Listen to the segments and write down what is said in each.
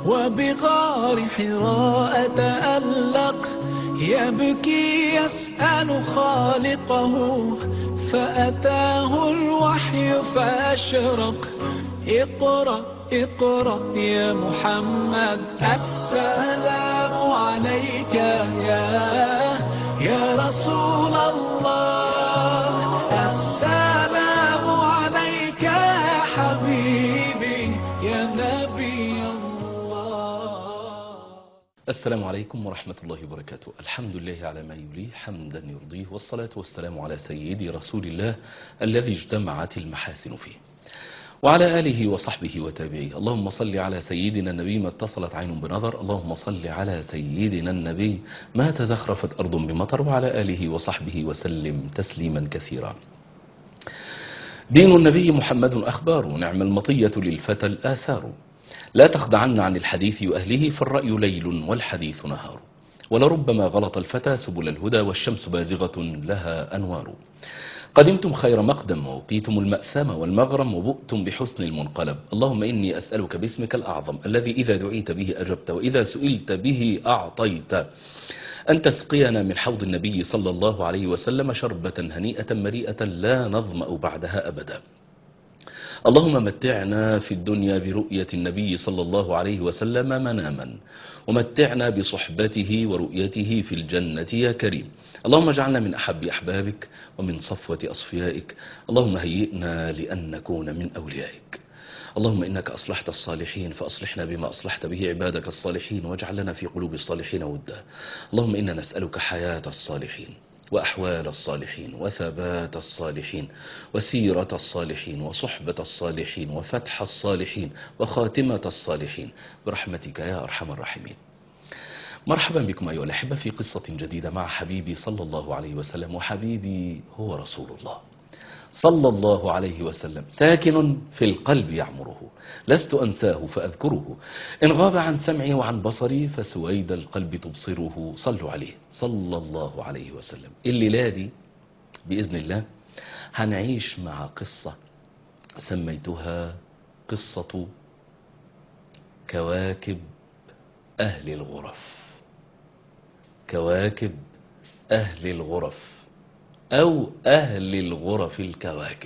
وبغار حراء تألق يبكي يسأل خالقه فأتاه الوحي فأشرق اقرأ اقرأ يا محمد السلام عليك يا يا رسول الله السلام عليك يا حبيبي يا نبي الله السلام عليكم ورحمة الله وبركاته الحمد لله على ما يليه حمدا يرضيه والصلاة والسلام على سيدي رسول الله الذي اجتمعت المحاسن فيه وعلى آله وصحبه وتابعيه اللهم صل على سيدنا النبي ما اتصلت عين بنظر اللهم صل على سيدنا النبي ما تزخرفت أرض بمطر وعلى آله وصحبه وسلم تسليما كثيرا دين النبي محمد أخبار نعم المطية للفتى الآثار لا تخدعن عن الحديث وأهله فالرأي ليل والحديث نهار ولربما غلط الفتى سبل الهدى والشمس بازغة لها أنوار قدمتم خير مقدم ووقيتم المأثم والمغرم وبؤتم بحسن المنقلب اللهم إني أسألك باسمك الأعظم الذي إذا دعيت به أجبت وإذا سئلت به أعطيت أن تسقينا من حوض النبي صلى الله عليه وسلم شربة هنيئة مريئة لا نظمأ بعدها أبدا اللهم متعنا في الدنيا برؤية النبي صلى الله عليه وسلم مناما ومتعنا بصحبته ورؤيته في الجنة يا كريم اللهم اجعلنا من أحب أحبابك ومن صفوة أصفيائك اللهم هيئنا لأن نكون من أوليائك اللهم إنك أصلحت الصالحين فأصلحنا بما أصلحت به عبادك الصالحين واجعل لنا في قلوب الصالحين ودا اللهم إنا نسألك حياة الصالحين وأحوال الصالحين وثبات الصالحين وسيرة الصالحين وصحبة الصالحين وفتح الصالحين وخاتمة الصالحين برحمتك يا أرحم الراحمين مرحبا بكم أيها الأحبة في قصة جديدة مع حبيبي صلى الله عليه وسلم وحبيبي هو رسول الله صلى الله عليه وسلم ساكن في القلب يعمره لست أنساه فأذكره إن غاب عن سمعي وعن بصري فسويد القلب تبصره صلوا عليه صلى الله عليه وسلم الليلة دي بإذن الله هنعيش مع قصة سميتها قصة كواكب أهل الغرف كواكب أهل الغرف أو أهل الغرف الكواكب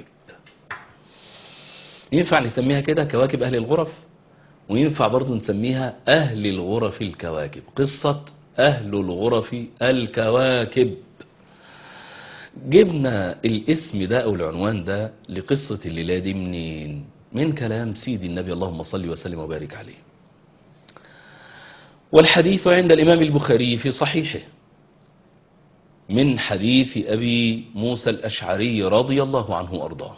ينفع نسميها كده كواكب أهل الغرف وينفع برضو نسميها أهل الغرف الكواكب قصة أهل الغرف الكواكب جبنا الاسم ده أو العنوان ده لقصة الليلة دي منين من كلام سيدي النبي اللهم صل وسلم وبارك عليه والحديث عند الإمام البخاري في صحيحه من حديث أبي موسى الأشعري رضي الله عنه وأرضاه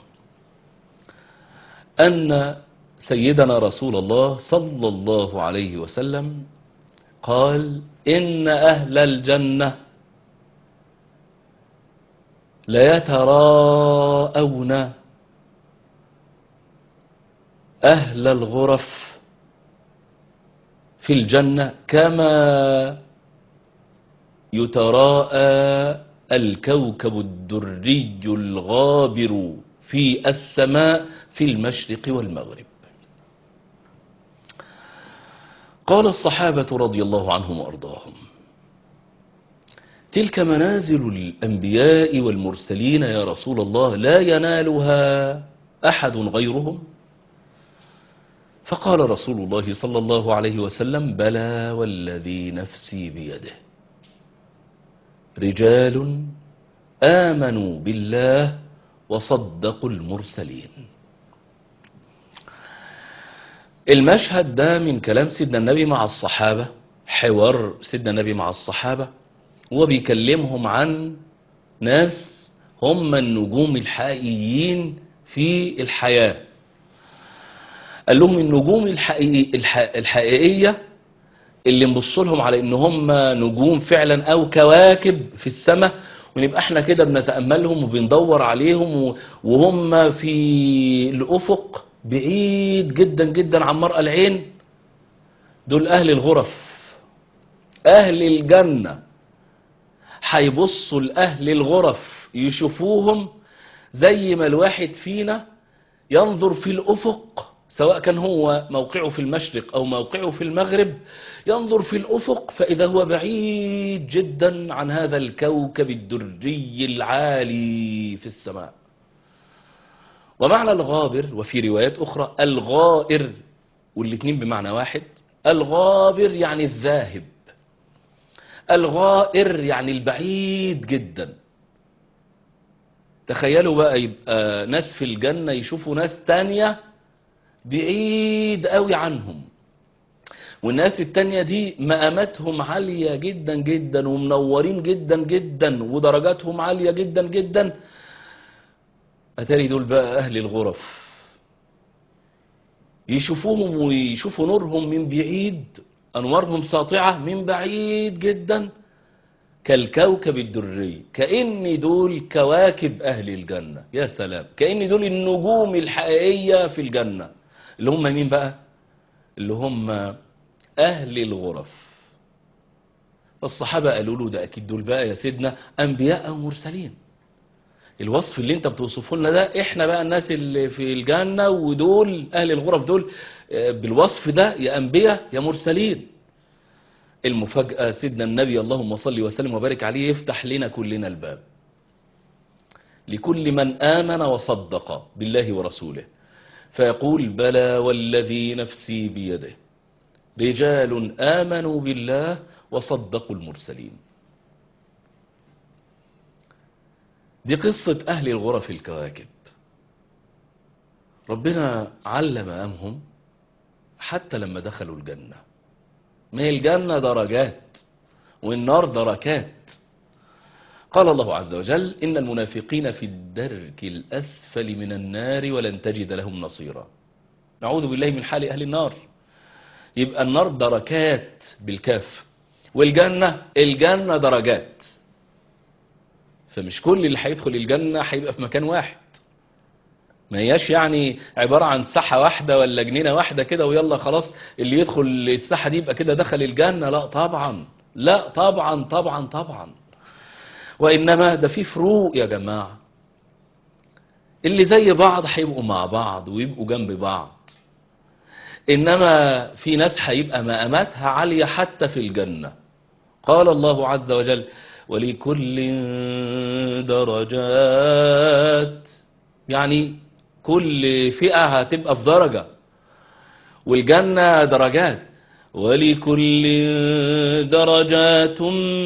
أن سيدنا رسول الله صلى الله عليه وسلم قال إن أهل الجنة ليتراءون أهل الغرف في الجنة كما يتراءى الكوكب الدري الغابر في السماء في المشرق والمغرب قال الصحابة رضي الله عنهم وأرضاهم تلك منازل الأنبياء والمرسلين يا رسول الله لا ينالها أحد غيرهم فقال رسول الله صلى الله عليه وسلم بلى والذي نفسي بيده رجال آمنوا بالله وصدقوا المرسلين المشهد ده من كلام سيدنا النبي مع الصحابة حوار سيدنا النبي مع الصحابة هو بيكلمهم عن ناس هم النجوم الحقيقيين في الحياة قال لهم النجوم الحقيقي الحقيقية اللي نبص لهم على ان هم نجوم فعلا او كواكب في السماء ونبقى احنا كده بنتأملهم وبندور عليهم وهم في الافق بعيد جدا جدا عن مرأى العين دول اهل الغرف اهل الجنة هيبصوا لاهل الغرف يشوفوهم زي ما الواحد فينا ينظر في الافق سواء كان هو موقعه في المشرق أو موقعه في المغرب ينظر في الأفق فإذا هو بعيد جدا عن هذا الكوكب الدري العالي في السماء ومعنى الغابر وفي روايات أخرى الغائر والاثنين بمعنى واحد الغابر يعني الذاهب الغائر يعني البعيد جدا تخيلوا بقى يبقى ناس في الجنة يشوفوا ناس تانية بعيد قوي عنهم والناس التانية دي مقاماتهم عالية جدا جدا ومنورين جدا جدا ودرجاتهم عالية جدا جدا أتاري دول بقى أهل الغرف يشوفوهم ويشوفوا نورهم من بعيد أنوارهم ساطعة من بعيد جدا كالكوكب الدري كأن دول كواكب أهل الجنة يا سلام كأن دول النجوم الحقيقية في الجنة اللي هم مين بقى اللي هم أهل الغرف الصحابة قالوا له ده أكيد دول بقى يا سيدنا أنبياء أو مرسلين الوصف اللي انت بتوصفه لنا ده احنا بقى الناس اللي في الجنة ودول اهل الغرف دول آه، بالوصف ده يا انبياء يا مرسلين المفاجأة سيدنا النبي اللهم صل وسلم وبارك عليه يفتح لنا كلنا الباب لكل من آمن وصدق بالله ورسوله فيقول بلى والذي نفسي بيده رجال آمنوا بالله وصدقوا المرسلين دي قصة أهل الغرف الكواكب ربنا علم أمهم حتى لما دخلوا الجنة ما هي الجنة درجات والنار دركات قال الله عز وجل إن المنافقين في الدرك الأسفل من النار ولن تجد لهم نصيرا نعوذ بالله من حال أهل النار يبقى النار دركات بالكاف والجنة الجنة درجات فمش كل اللي هيدخل الجنة هيبقى في مكان واحد ما هياش يعني عبارة عن ساحة واحدة ولا جنينة واحدة كده ويلا خلاص اللي يدخل الساحة دي يبقى كده دخل الجنة لا طبعا لا طبعا طبعا طبعا وإنما ده في فروق يا جماعة اللي زي بعض هيبقوا مع بعض ويبقوا جنب بعض إنما في ناس هيبقى مقاماتها عالية حتى في الجنة قال الله عز وجل ولكل درجات يعني كل فئة هتبقى في درجة والجنة درجات ولكل درجات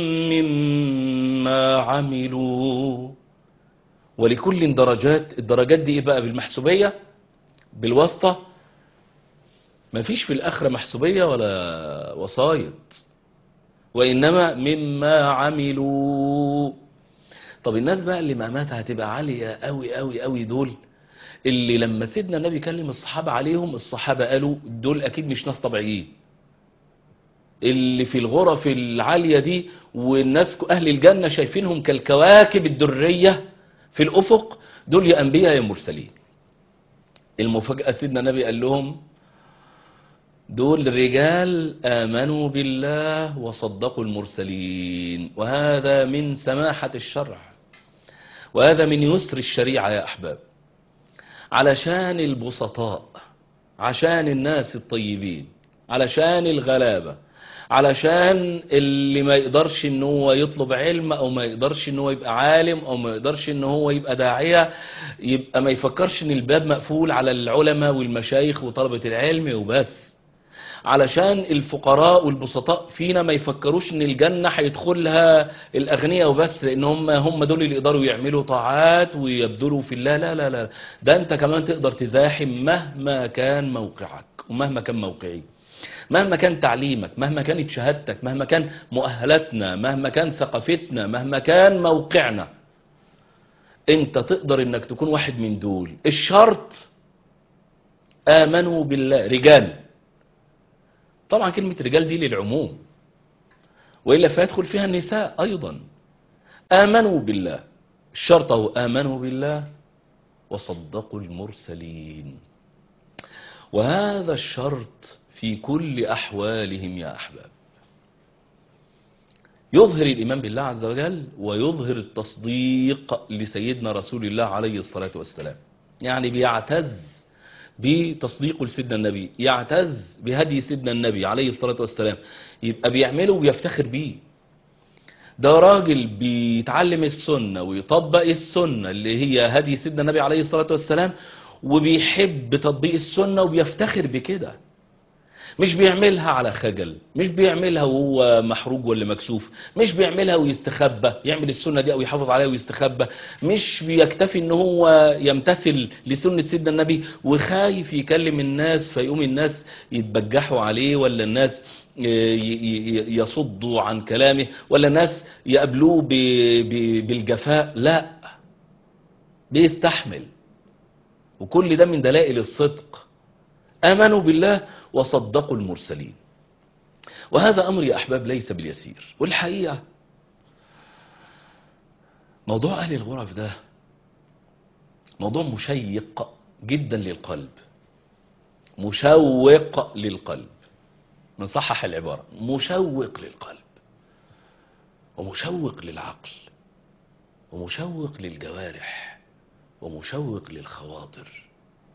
مما عملوا ولكل درجات الدرجات دي ايه بقى بالمحسوبية بالواسطة مفيش في الآخرة محسوبية ولا وسايط وإنما مما عملوا طب الناس بقى اللي مقاماتها هتبقى عالية قوي قوي قوي دول اللي لما سيدنا النبي كلم الصحابة عليهم الصحابة قالوا دول أكيد مش ناس طبيعيين اللي في الغرف العالية دي والناس أهل الجنة شايفينهم كالكواكب الدرية في الأفق دول يا أنبياء يا مرسلين المفاجأة سيدنا النبي قال لهم دول رجال آمنوا بالله وصدقوا المرسلين وهذا من سماحة الشرع وهذا من يسر الشريعة يا أحباب علشان البسطاء عشان الناس الطيبين علشان الغلابة علشان اللي ما يقدرش ان هو يطلب علم او ما يقدرش ان هو يبقى عالم او ما يقدرش ان هو يبقى داعية يبقى ما يفكرش ان الباب مقفول على العلماء والمشايخ وطلبة العلم وبس علشان الفقراء والبسطاء فينا ما يفكروش ان الجنة هيدخلها الاغنياء وبس لان هم هم دول اللي يقدروا يعملوا طاعات ويبذلوا في الله لا لا لا ده انت كمان تقدر تزاحم مهما كان موقعك ومهما كان موقعي مهما كان تعليمك مهما كانت شهادتك مهما كان مؤهلاتنا مهما كان ثقافتنا مهما كان موقعنا انت تقدر انك تكون واحد من دول الشرط امنوا بالله رجال طبعا كلمة رجال دي للعموم وإلا فيدخل فيها النساء أيضا آمنوا بالله الشرط هو آمنوا بالله وصدقوا المرسلين وهذا الشرط في كل أحوالهم يا أحباب يظهر الإيمان بالله عز وجل ويظهر التصديق لسيدنا رسول الله عليه الصلاة والسلام يعني بيعتز بتصديقه لسيدنا النبي يعتز بهدي سيدنا النبي عليه الصلاة والسلام يبقى بيعمله وبيفتخر بيه ده راجل بيتعلم السنة ويطبق السنة اللي هي هدي سيدنا النبي عليه الصلاة والسلام وبيحب تطبيق السنة وبيفتخر بكده مش بيعملها على خجل مش بيعملها وهو محروج ولا مكسوف مش بيعملها ويستخبى يعمل السنة دي او يحافظ عليها ويستخبى مش بيكتفي ان هو يمتثل لسنة سيدنا النبي وخايف يكلم الناس فيقوم الناس يتبجحوا عليه ولا الناس ي- ي- يصدوا عن كلامه ولا الناس يقابلوه ب- ب- بالجفاء لا بيستحمل وكل ده من دلائل الصدق آمنوا بالله وصدقوا المرسلين وهذا أمر يا أحباب ليس باليسير والحقيقة موضوع أهل الغرف ده موضوع مشيق جدا للقلب مشوق للقلب نصحح العبارة مشوق للقلب ومشوق للعقل ومشوق للجوارح ومشوق للخواطر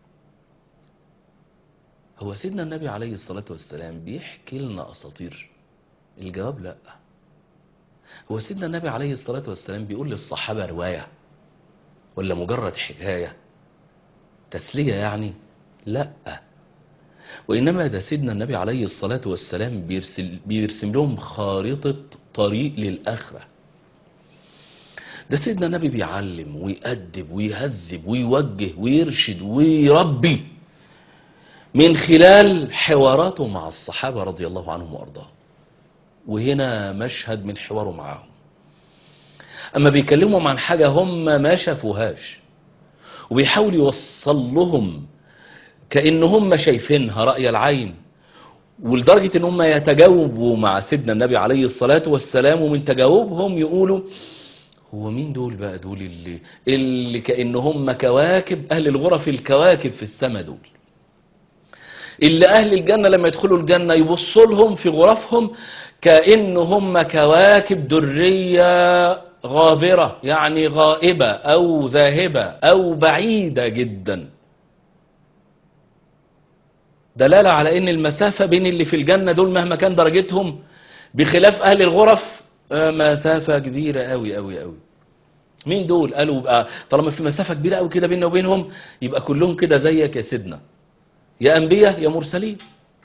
هو سيدنا النبي عليه الصلاة والسلام بيحكي لنا أساطير الجواب لا هو سيدنا النبي عليه الصلاة والسلام بيقول للصحابة رواية ولا مجرد حكاية تسلية يعني لا وإنما ده سيدنا النبي عليه الصلاة والسلام بيرسل بيرسم لهم خارطة طريق للآخرة ده سيدنا النبي بيعلم ويأدب ويهذب ويوجه ويرشد ويربي من خلال حواراته مع الصحابة رضي الله عنهم وأرضاهم وهنا مشهد من حواره معاهم أما بيكلمهم عن حاجة هم ما شافوهاش وبيحاول يوصل لهم كأن هم شايفينها رأي العين ولدرجة ان هم يتجاوبوا مع سيدنا النبي عليه الصلاة والسلام ومن تجاوبهم يقولوا هو مين دول بقى دول اللي, اللي كأن هم كواكب أهل الغرف الكواكب في السماء دول اللي أهل الجنة لما يدخلوا الجنة يبصوا لهم في غرفهم كأن هم كواكب درية غابرة يعني غائبة أو ذاهبة أو بعيدة جدا دلالة على ان المسافة بين اللي في الجنة دول مهما كان درجتهم بخلاف اهل الغرف آه، مسافة كبيرة قوي قوي قوي مين دول قالوا بقى طالما في مسافة كبيرة قوي كده بيننا وبينهم يبقى كلهم كده زيك يا سيدنا يا انبياء يا مرسلين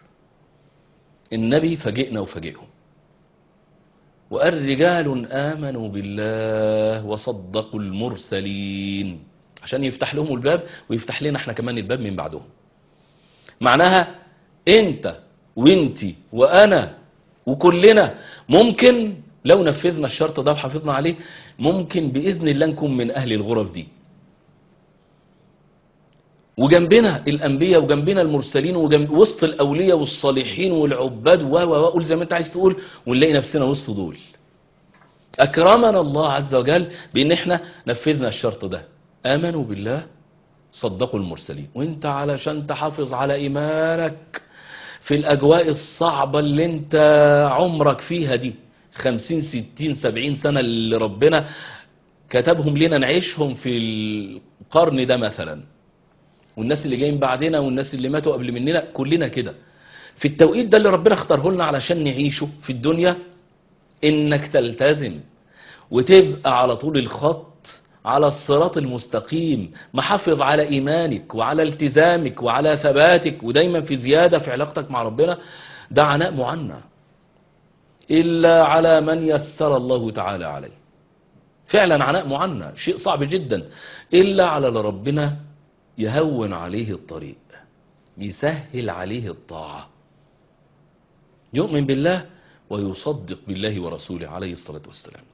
النبي فاجئنا وفاجئهم وقال رجال آمنوا بالله وصدقوا المرسلين عشان يفتح لهم الباب ويفتح لنا احنا كمان الباب من بعدهم معناها انت وانتي وانا وكلنا ممكن لو نفذنا الشرط ده وحافظنا عليه ممكن بإذن الله نكون من أهل الغرف دي وجنبنا الأنبياء وجنبنا المرسلين وجنب وسط الأولياء والصالحين والعباد و و و قول زي ما أنت عايز تقول ونلاقي نفسنا وسط دول أكرمنا الله عز وجل بأن احنا نفذنا الشرط ده آمنوا بالله صدقوا المرسلين وانت علشان تحافظ على إيمانك في الأجواء الصعبة اللي انت عمرك فيها دي خمسين ستين سبعين سنة اللي ربنا كتبهم لنا نعيشهم في القرن ده مثلا والناس اللي جايين بعدنا والناس اللي ماتوا قبل مننا كلنا كده في التوقيت ده اللي ربنا اختاره لنا علشان نعيشه في الدنيا انك تلتزم وتبقى على طول الخط على الصراط المستقيم محافظ على إيمانك وعلى التزامك وعلى ثباتك ودايما في زيادة في علاقتك مع ربنا ده عناء معنى إلا على من يسر الله تعالى عليه فعلا عناء معنى شيء صعب جدا إلا على اللي ربنا يهون عليه الطريق يسهل عليه الطاعة يؤمن بالله ويصدق بالله ورسوله عليه الصلاة والسلام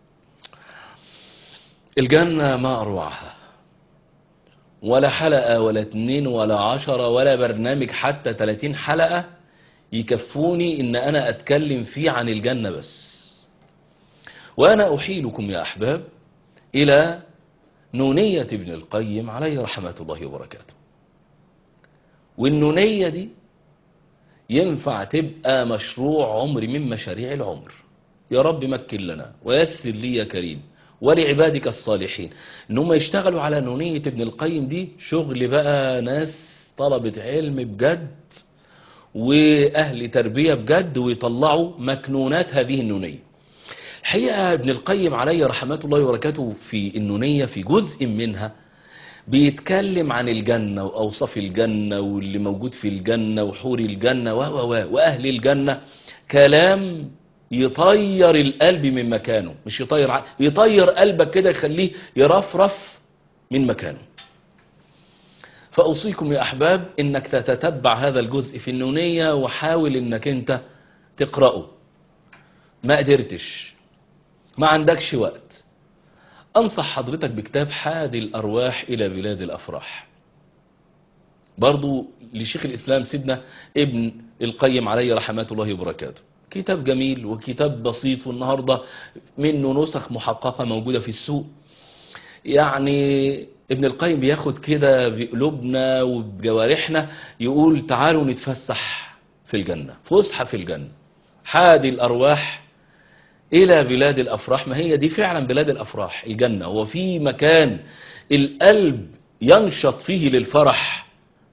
الجنة ما أروعها ولا حلقة ولا اتنين ولا عشرة ولا برنامج حتى تلاتين حلقة يكفوني ان انا اتكلم فيه عن الجنة بس وانا احيلكم يا احباب الى نونية ابن القيم عليه رحمة الله وبركاته والنونية دي ينفع تبقى مشروع عمر من مشاريع العمر يا رب مكن لنا ويسر لي يا كريم ولعبادك الصالحين ان هم يشتغلوا على نونية ابن القيم دي شغل بقى ناس طلبة علم بجد وأهل تربية بجد ويطلعوا مكنونات هذه النونية الحقيقة ابن القيم عليه رحمة الله وبركاته في النونية في جزء منها بيتكلم عن الجنة وأوصاف الجنة واللي موجود في الجنة وحور الجنة و و و وأهل الجنة كلام يطير القلب من مكانه مش يطير ع- يطير قلبك كده يخليه يرفرف من مكانه فأوصيكم يا أحباب إنك تتتبع هذا الجزء في النونية وحاول إنك أنت تقرأه ما قدرتش ما عندكش وقت أنصح حضرتك بكتاب حادي الأرواح إلى بلاد الأفراح برضو لشيخ الإسلام سيدنا ابن القيم عليه رحمة الله وبركاته كتاب جميل وكتاب بسيط والنهاردة منه نسخ محققة موجودة في السوق يعني ابن القيم بياخد كده بقلوبنا وبجوارحنا يقول تعالوا نتفسح في الجنة فسحة في الجنة حادي الأرواح إلى بلاد الأفراح ما هي دي فعلا بلاد الأفراح الجنة هو في مكان القلب ينشط فيه للفرح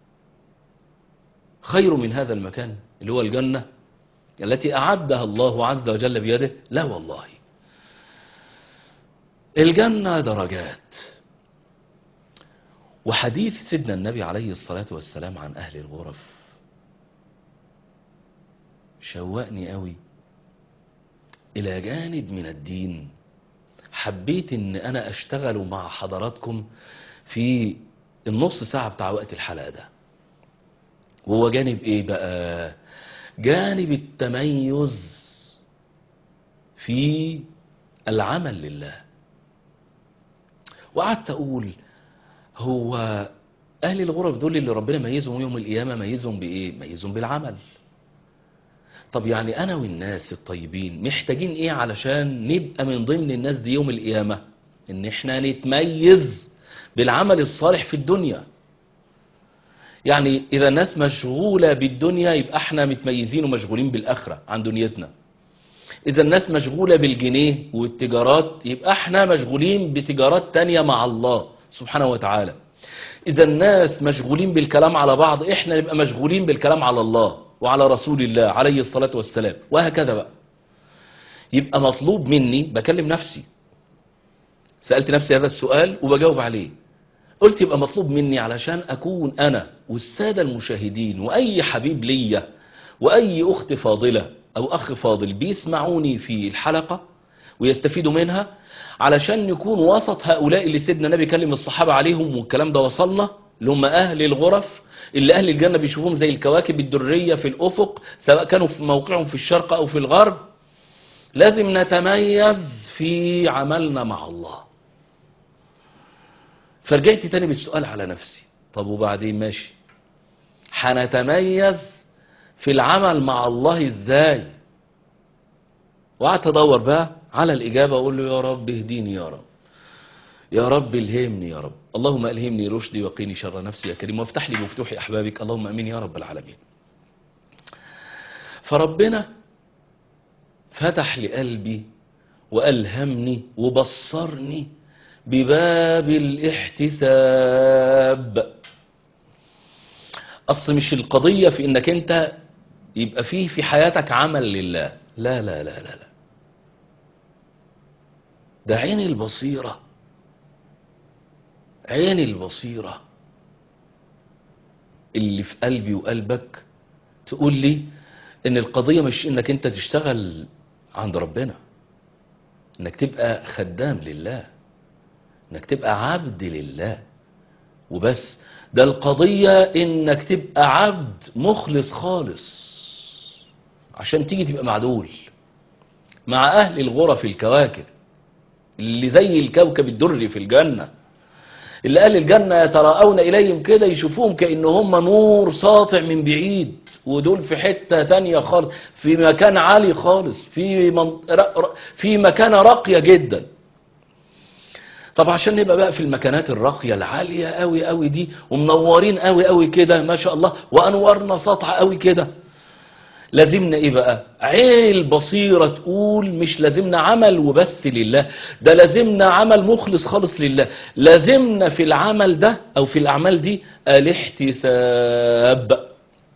خير من هذا المكان اللي هو الجنة التي أعدها الله عز وجل بيده لا والله الجنة درجات وحديث سيدنا النبي عليه الصلاة والسلام عن أهل الغرف شوقني قوي إلى جانب من الدين حبيت إن أنا أشتغل مع حضراتكم في النص ساعة بتاع وقت الحلقة ده وهو جانب إيه بقى جانب التميز في العمل لله وقعدت أقول هو أهل الغرف دول اللي ربنا ميزهم يوم القيامة ميزهم بإيه ميزهم بالعمل طب يعني أنا والناس الطيبين محتاجين إيه علشان نبقى من ضمن الناس دي يوم القيامة إن إحنا نتميز بالعمل الصالح في الدنيا يعني إذا الناس مشغولة بالدنيا يبقى إحنا متميزين ومشغولين بالآخرة عن دنيتنا إذا الناس مشغولة بالجنيه والتجارات يبقى إحنا مشغولين بتجارات تانية مع الله سبحانه وتعالى إذا الناس مشغولين بالكلام على بعض إحنا نبقى مشغولين بالكلام على الله وعلى رسول الله عليه الصلاة والسلام وهكذا بقى يبقى مطلوب مني بكلم نفسي سألت نفسي هذا السؤال وبجاوب عليه قلت يبقى مطلوب مني علشان أكون أنا والسادة المشاهدين وأي حبيب ليا وأي أخت فاضلة أو أخ فاضل بيسمعوني في الحلقة ويستفيدوا منها علشان نكون وسط هؤلاء اللي سيدنا النبي كلم الصحابة عليهم والكلام ده وصلنا اللي هم أهل الغرف اللي أهل الجنة بيشوفوهم زي الكواكب الدرية في الأفق سواء كانوا في موقعهم في الشرق أو في الغرب لازم نتميز في عملنا مع الله فرجعت تاني بالسؤال على نفسي طب وبعدين ماشي هنتميز في العمل مع الله ازاي وقعدت ادور بقى على الاجابه واقول له يا رب اهديني يا رب يا رب الهمني يا رب اللهم الهمني رشدي وقيني شر نفسي يا كريم وافتح لي مفتوح احبابك اللهم امين يا رب العالمين فربنا فتح لقلبي والهمني وبصرني بباب الاحتساب اصل مش القضيه في انك انت يبقى فيه في حياتك عمل لله لا لا لا لا لا ده عين البصيره عين البصيرة اللي في قلبي وقلبك تقول لي ان القضية مش انك انت تشتغل عند ربنا انك تبقى خدام لله انك تبقى عبد لله وبس ده القضية انك تبقى عبد مخلص خالص عشان تيجي تبقى معدول مع اهل الغرف الكواكب اللي زي الكوكب الدري في الجنة اللي قال الجنة يتراءون إليهم كده يشوفوهم كأن هم نور ساطع من بعيد ودول في حتة تانية خالص في مكان عالي خالص في, من... في مكانة راقية جدا طب عشان نبقى بقى في المكانات الراقية العالية قوي قوي دي ومنورين قوي قوي كده ما شاء الله وأنورنا سطع قوي كده لازمنا ايه بقى عين البصيرة تقول مش لازمنا عمل وبس لله ده لازمنا عمل مخلص خالص لله لازمنا في العمل ده او في الاعمال دي الاحتساب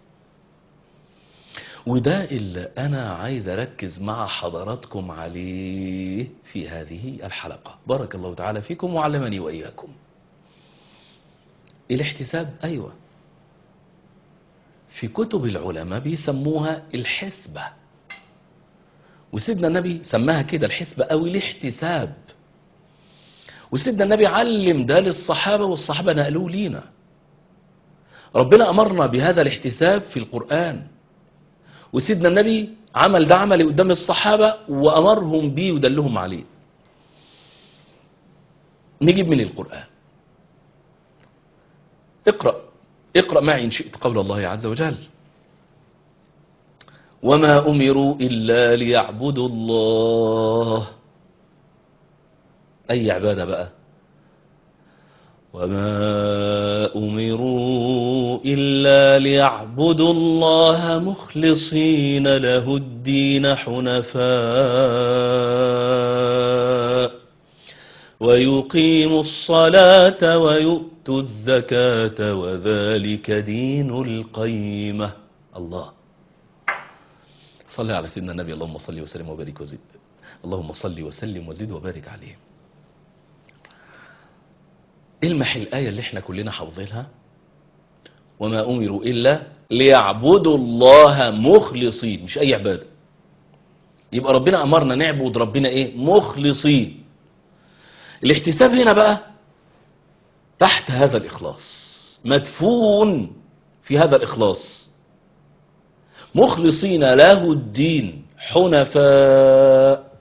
وده اللي انا عايز اركز مع حضراتكم عليه في هذه الحلقة بارك الله تعالى فيكم وعلمني واياكم الاحتساب ايوه في كتب العلماء بيسموها الحسبة وسيدنا النبي سماها كده الحسبة أو الاحتساب وسيدنا النبي علم ده للصحابة والصحابة نقلوه لينا ربنا أمرنا بهذا الاحتساب في القرآن وسيدنا النبي عمل ده عملي قدام الصحابة وأمرهم بيه ودلهم عليه نجيب من القرآن اقرأ اقرأ معي إن شئت قول الله عز وجل وما أمروا إلا ليعبدوا الله أي عبادة بقى وما أمروا إلا ليعبدوا الله مخلصين له الدين حنفاء ويقيموا الصلاة ويؤتوا الزكاة وذلك دين القيمة الله صلى على سيدنا النبي اللهم صل وسلم وبارك وزد اللهم صل وسلم وزد وبارك عليه المح الآية اللي احنا كلنا حافظينها وما أمروا إلا ليعبدوا الله مخلصين مش أي عبادة يبقى ربنا أمرنا نعبد ربنا إيه مخلصين الاحتساب هنا بقى تحت هذا الإخلاص مدفون في هذا الإخلاص مخلصين له الدين حنفاء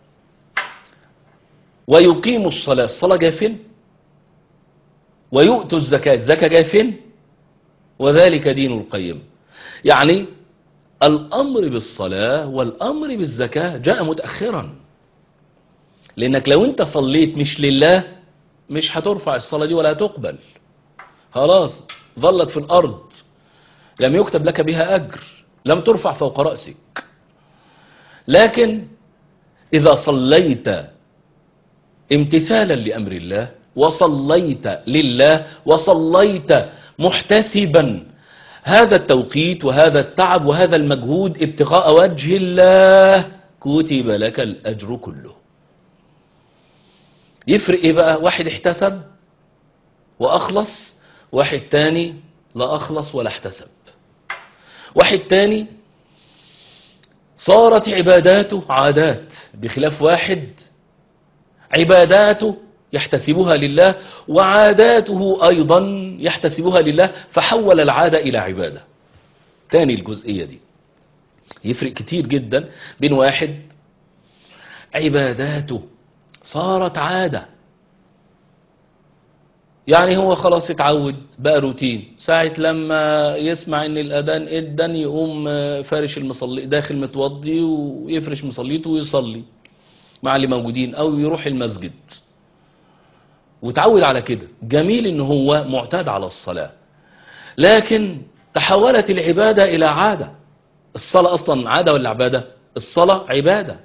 ويقيموا الصلاة الصلاة جايه فين ويؤتوا الزكاة الزكاة جايه فين وذلك دين القيم يعني الأمر بالصلاة والأمر بالزكاة جاء متأخرا لأنك لو أنت صليت مش لله مش هترفع الصلاة دي ولا تقبل خلاص ظلت في الأرض لم يكتب لك بها أجر لم ترفع فوق رأسك لكن إذا صليت امتثالا لأمر الله وصليت لله وصليت محتسبا هذا التوقيت وهذا التعب وهذا المجهود ابتغاء وجه الله كتب لك الأجر كله يفرق ايه بقى واحد احتسب وأخلص واحد تاني لا أخلص ولا احتسب واحد تاني صارت عباداته عادات بخلاف واحد عباداته يحتسبها لله وعاداته أيضا يحتسبها لله فحول العادة إلى عبادة تاني الجزئية دي يفرق كتير جدا بين واحد عباداته صارت عادة يعني هو خلاص اتعود بقى روتين ساعة لما يسمع ان الأذان ادن يقوم فارش المصلي داخل متوضي ويفرش مصليته ويصلي مع اللي موجودين او يروح المسجد وتعود على كده جميل ان هو معتاد على الصلاة لكن تحولت العبادة الى عادة الصلاة اصلا عادة ولا عبادة الصلاة عبادة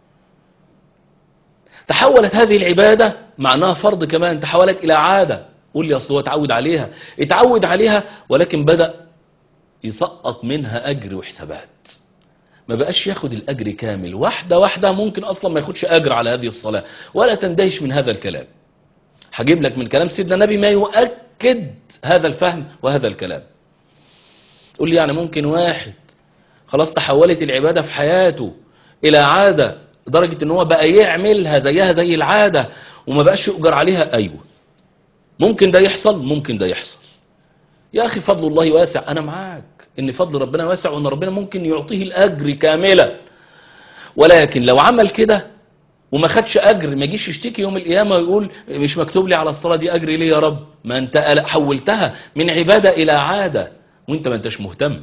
تحولت هذه العبادة معناها فرض كمان تحولت الى عادة قول لي اصل هو اتعود عليها اتعود عليها ولكن بدأ يسقط منها اجر وحسابات ما بقاش ياخد الاجر كامل واحدة واحدة ممكن اصلا ما ياخدش اجر على هذه الصلاة ولا تندهش من هذا الكلام هجيب لك من كلام سيدنا النبي ما يؤكد هذا الفهم وهذا الكلام قول لي يعني ممكن واحد خلاص تحولت العبادة في حياته إلى عادة لدرجة ان هو بقى يعملها زيها زي العادة وما بقاش يؤجر عليها أيوة ممكن ده يحصل ممكن ده يحصل يا أخي فضل الله واسع أنا معاك إن فضل ربنا واسع وإن ربنا ممكن يعطيه الأجر كاملا ولكن لو عمل كده وما خدش اجر ما يجيش يشتكي يوم القيامه ويقول مش مكتوب لي على الصلاه دي اجر ليه يا رب ما انت حولتها من عباده الى عاده وانت ما انتش مهتم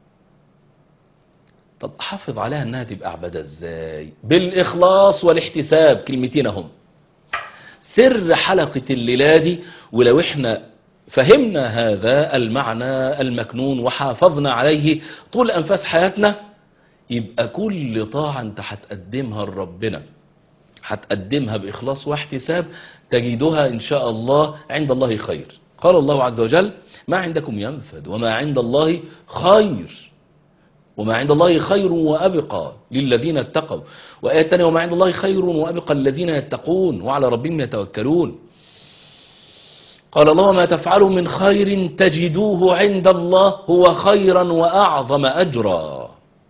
طب حافظ عليها انها تبقى عباده ازاي بالاخلاص والاحتساب كلمتين اهم سر حلقه الليله دي ولو احنا فهمنا هذا المعنى المكنون وحافظنا عليه طول انفاس حياتنا يبقى كل طاعة انت هتقدمها لربنا هتقدمها بإخلاص واحتساب تجدها إن شاء الله عند الله خير قال الله عز وجل ما عندكم ينفد وما عند الله خير وما عند الله خير وأبقى للذين اتقوا وآية تانية وما عند الله خير وأبقى للذين يتقون وعلى ربهم يتوكلون قال الله ما تفعلوا من خير تجدوه عند الله هو خيرا وأعظم أجرا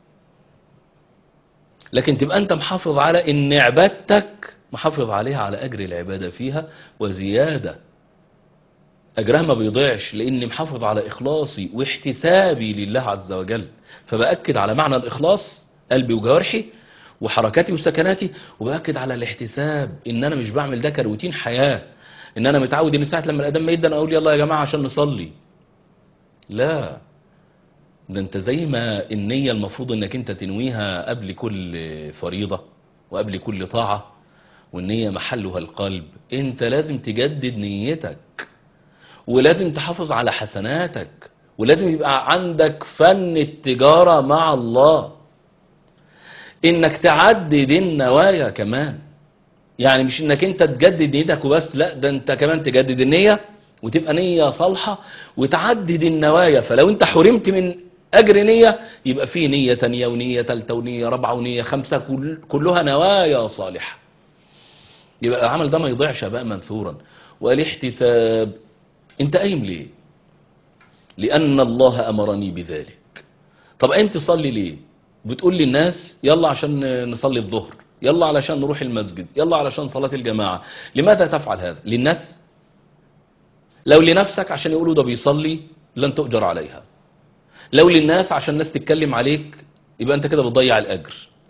لكن تبقى أنت محافظ على إن عبادتك محافظ عليها على أجر العبادة فيها وزيادة أجرها ما بيضيعش لأني محافظ على إخلاصي واحتسابي لله عز وجل فبأكد على معنى الإخلاص قلبي وجوارحي وحركاتي وسكناتي وبأكد على الاحتساب إن أنا مش بعمل ده كروتين حياة إن أنا متعود إن ساعة لما الأذان ما يدن أقول يلا يا جماعة عشان نصلي لا ده انت زي ما النية المفروض انك انت تنويها قبل كل فريضة وقبل كل طاعة والنية محلها القلب انت لازم تجدد نيتك ولازم تحافظ على حسناتك ولازم يبقى عندك فن التجارة مع الله انك تعدد النوايا كمان يعني مش انك انت تجدد نيتك وبس لا ده انت كمان تجدد النية وتبقى نية صالحة وتعدد النوايا فلو انت حرمت من اجر نية يبقى في نية تانية ونية تالتة ونية رابعة ونية خمسة كل كلها نوايا صالحة يبقى العمل ده ما يضيعش بقى منثورا والاحتساب انت قايم ليه لان الله امرني بذلك طب قايم تصلي ليه بتقول للناس يلا عشان نصلي الظهر يلا علشان نروح المسجد يلا علشان صلاة الجماعة لماذا تفعل هذا للناس لو لنفسك عشان يقولوا ده بيصلي لن تؤجر عليها لو للناس عشان الناس تتكلم عليك يبقى انت كده بتضيع الاجر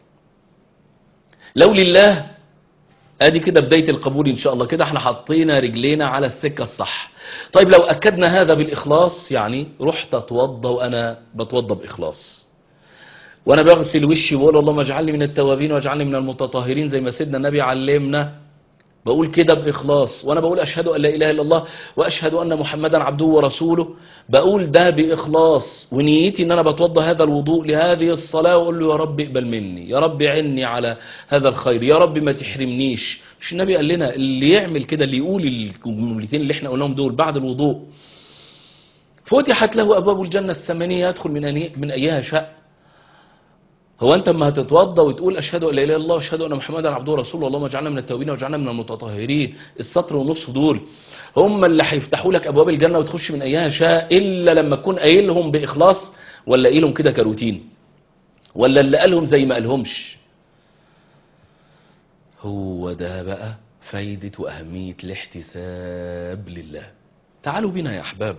لو لله ادي كده بداية القبول ان شاء الله كده احنا حطينا رجلينا على السكة الصح طيب لو اكدنا هذا بالاخلاص يعني رحت اتوضى وانا بتوضى باخلاص وانا بغسل وشي وبقول اللهم اجعلني من التوابين واجعلني من المتطهرين زي ما سيدنا النبي علمنا بقول كده بإخلاص وأنا بقول أشهد أن لا إله إلا الله وأشهد أن محمدا عبده ورسوله بقول ده بإخلاص ونيتي أن أنا بتوضى هذا الوضوء لهذه الصلاة وأقول له يا رب اقبل مني يا رب عني على هذا الخير يا رب ما تحرمنيش مش النبي قال لنا اللي يعمل كده اللي يقول الجملتين اللي احنا قلناهم دول بعد الوضوء فتحت له أبواب الجنة الثمانية يدخل من أني من أيها شاء هو انت اما هتتوضى وتقول اشهد ان لا اله الا الله واشهد ان محمدا عبده ورسوله اللهم اجعلنا من التوابين واجعلنا من المتطهرين السطر ونص دول هم اللي هيفتحوا لك ابواب الجنه وتخش من ايها شاء الا لما تكون قايلهم باخلاص ولا قايلهم كده كروتين ولا اللي قالهم زي ما قالهمش هو ده بقى فايده واهميه الاحتساب لله تعالوا بنا يا احباب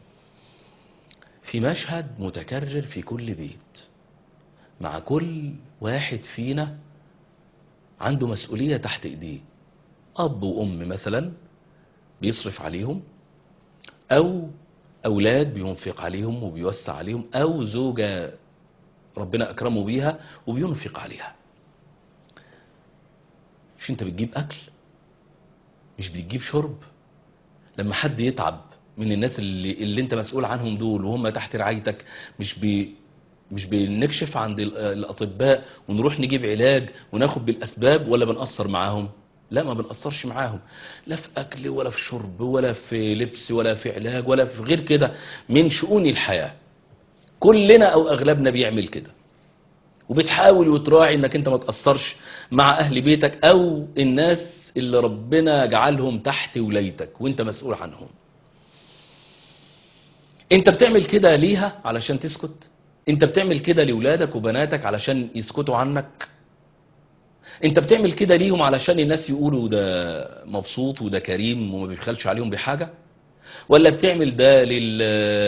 في مشهد متكرر في كل بيت مع كل واحد فينا عنده مسؤولية تحت ايديه اب وام مثلا بيصرف عليهم او اولاد بينفق عليهم وبيوسع عليهم او زوجة ربنا اكرمه بيها وبينفق عليها مش انت بتجيب اكل مش بتجيب شرب لما حد يتعب من الناس اللي, اللي انت مسؤول عنهم دول وهم تحت رعايتك مش بي مش بنكشف عند ال- الأطباء ونروح نجيب علاج وناخد بالأسباب ولا بنقصر معاهم لا ما بنقصرش معاهم لا في أكل ولا في شرب ولا في لبس ولا في علاج ولا في غير كده من شؤون الحياة كلنا أو أغلبنا بيعمل كده وبتحاول وتراعي انك انت ما تأثرش مع اهل بيتك او الناس اللي ربنا جعلهم تحت ولايتك وانت مسؤول عنهم انت بتعمل كده ليها علشان تسكت انت بتعمل كده لولادك وبناتك علشان يسكتوا عنك انت بتعمل كده ليهم علشان الناس يقولوا ده مبسوط وده كريم وما بيبخلش عليهم بحاجة ولا بتعمل ده لل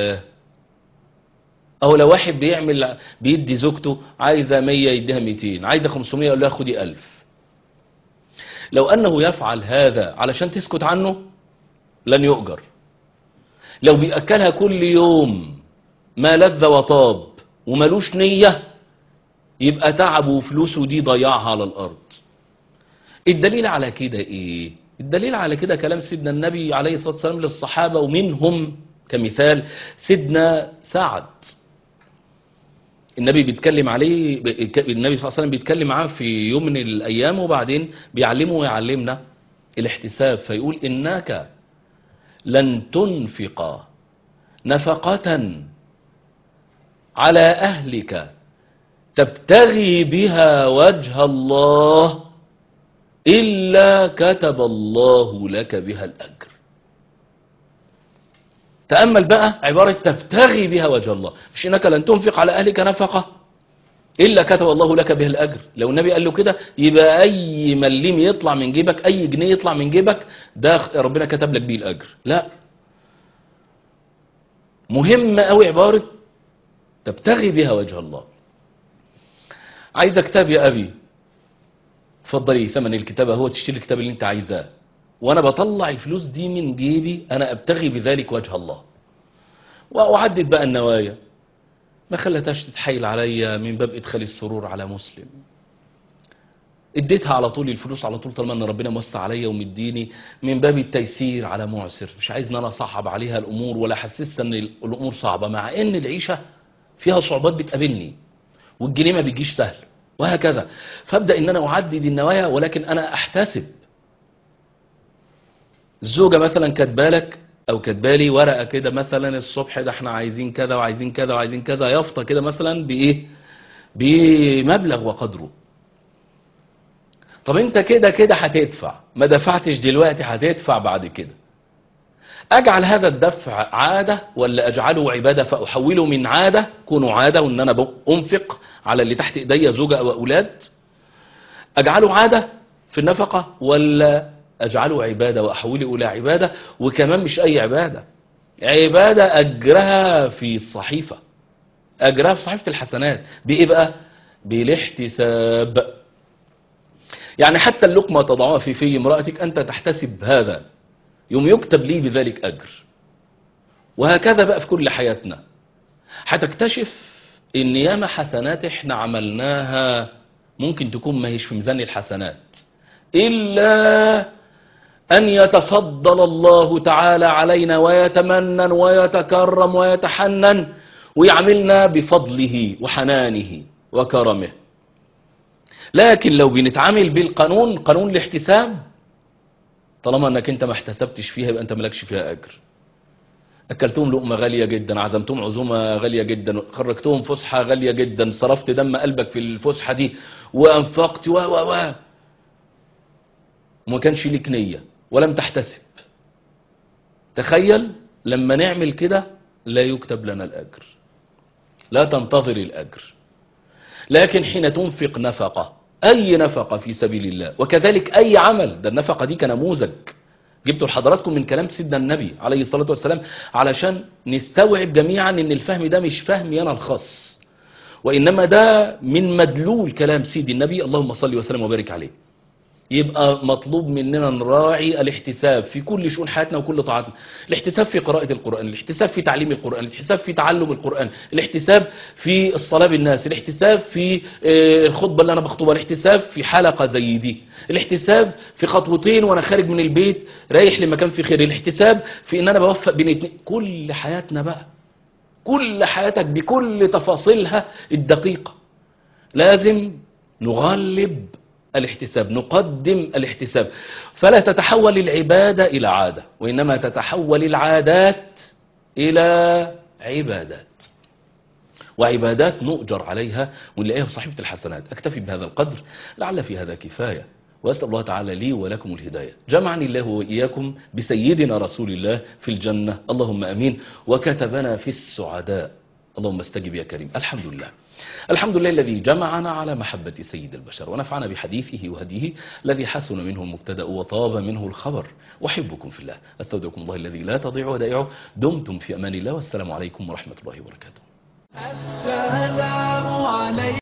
او لو واحد بيعمل بيدي زوجته عايزة 100 يديها 200 عايزة 500 يقول لها خدي 1000 لو انه يفعل هذا علشان تسكت عنه لن يؤجر لو بيأكلها كل يوم ما لذ وطاب وملوش نية يبقى تعبه وفلوسه دي ضيعها على الأرض الدليل على كده ايه الدليل على كده كلام سيدنا النبي عليه الصلاة والسلام للصحابة ومنهم كمثال سيدنا سعد النبي بيتكلم عليه ب- النبي صلى الله عليه وسلم بيتكلم معاه في يوم من الأيام وبعدين بيعلمه ويعلمنا الاحتساب فيقول إنك لن تنفق نفقة على أهلك تبتغي بها وجه الله إلا كتب الله لك بها الأجر تأمل بقى عبارة تبتغي بها وجه الله مش إنك لن تنفق على أهلك نفقة إلا كتب الله لك بها الأجر لو النبي قال له كده يبقى أي مليم يطلع من جيبك أي جنيه يطلع من جيبك ده ربنا كتب لك بيه الأجر لا مهم قوي عبارة تبتغي بها وجه الله عايزة كتاب يا أبي اتفضلي ثمن الكتاب هو تشتري الكتاب اللي انت عايزاه وانا بطلع الفلوس دي من جيبي انا ابتغي بذلك وجه الله واعدد بقى النوايا ما خلتهاش تتحايل عليا من باب ادخال السرور على مسلم اديتها على طول الفلوس على طول طالما ان ربنا موسع عليا ومديني من باب التيسير على معسر مش عايز ان انا اصعب عليها الامور ولا احسسها ان الامور صعبه مع ان العيشه فيها صعوبات بتقابلني والجنيه ما بيجيش سهل وهكذا فابدا ان انا اعدد النوايا ولكن انا احتسب الزوجه مثلا كاتبالك او كاتبالي ورقه كده مثلا الصبح ده احنا عايزين كذا وعايزين كذا وعايزين كذا يافطه كده مثلا بايه بمبلغ وقدره طب انت كده كده هتدفع ما دفعتش دلوقتي هتدفع بعد كده اجعل هذا الدفع عادة ولا اجعله عبادة فاحوله من عادة كونه عادة وان انا انفق على اللي تحت ايديا زوجة او اولاد اجعله عادة في النفقة ولا اجعله عبادة واحوله الى عبادة وكمان مش اي عبادة عبادة اجرها في الصحيفة اجرها في صحيفة الحسنات بايه بقى بالاحتساب يعني حتى اللقمة تضعها في في امرأتك أنت تحتسب هذا يوم يكتب لي بذلك أجر وهكذا بقى في كل حياتنا هتكتشف ان ياما حسنات احنا عملناها ممكن تكون ما هيش في ميزان الحسنات إلا أن يتفضل الله تعالى علينا ويتمنن ويتكرم ويتحنن ويعملنا بفضله وحنانه وكرمه لكن لو بنتعامل بالقانون قانون الاحتساب طالما انك انت ما احتسبتش فيها يبقى انت مالكش فيها اجر اكلتهم لقمه غاليه جدا عزمتهم عزومه غاليه جدا خرجتهم فسحه غاليه جدا صرفت دم قلبك في الفسحه دي وانفقت و و و وما كانش ليك نيه ولم تحتسب تخيل لما نعمل كده لا يكتب لنا الاجر لا تنتظر الاجر لكن حين تنفق نفقة أي نفقة في سبيل الله وكذلك أي عمل ده النفقة دي كنموذج جبتوا لحضراتكم من كلام سيدنا النبي عليه الصلاة والسلام علشان نستوعب جميعا ان الفهم ده مش فهمي أنا الخاص وإنما ده من مدلول كلام سيدي النبي اللهم صل وسلم وبارك عليه يبقى مطلوب مننا نراعي الاحتساب في كل شؤون حياتنا وكل طاعاتنا الاحتساب في قراءة القرآن الاحتساب في تعليم القرآن الاحتساب في تعلم القرآن الاحتساب في الصلاة بالناس الاحتساب في آه، الخطبة اللي أنا بخطبها الاحتساب في حلقة زي دي الاحتساب في خطوتين وأنا خارج من البيت رايح لمكان في خير الاحتساب في إن أنا بوفق بين اتنين كل حياتنا بقى كل حياتك بكل تفاصيلها الدقيقة لازم نغلب الاحتساب نقدم الاحتساب فلا تتحول العبادة إلى عادة وإنما تتحول العادات إلى عبادات وعبادات نؤجر عليها ونلاقيها في صحيفة الحسنات أكتفي بهذا القدر لعل في هذا كفاية وأسأل الله تعالى لي ولكم الهداية جمعني الله وإياكم بسيدنا رسول الله في الجنة اللهم أمين وكتبنا في السعداء اللهم استجب يا كريم الحمد لله الحمد لله الذي جمعنا على محبة سيد البشر ونفعنا بحديثه وهديه الذي حسن منه المبتدأ وطاب منه الخبر وحبكم في الله أستودعكم الله الذي لا تضيع ودائعه دمتم في أمان الله والسلام عليكم ورحمة الله وبركاته السلام عليكم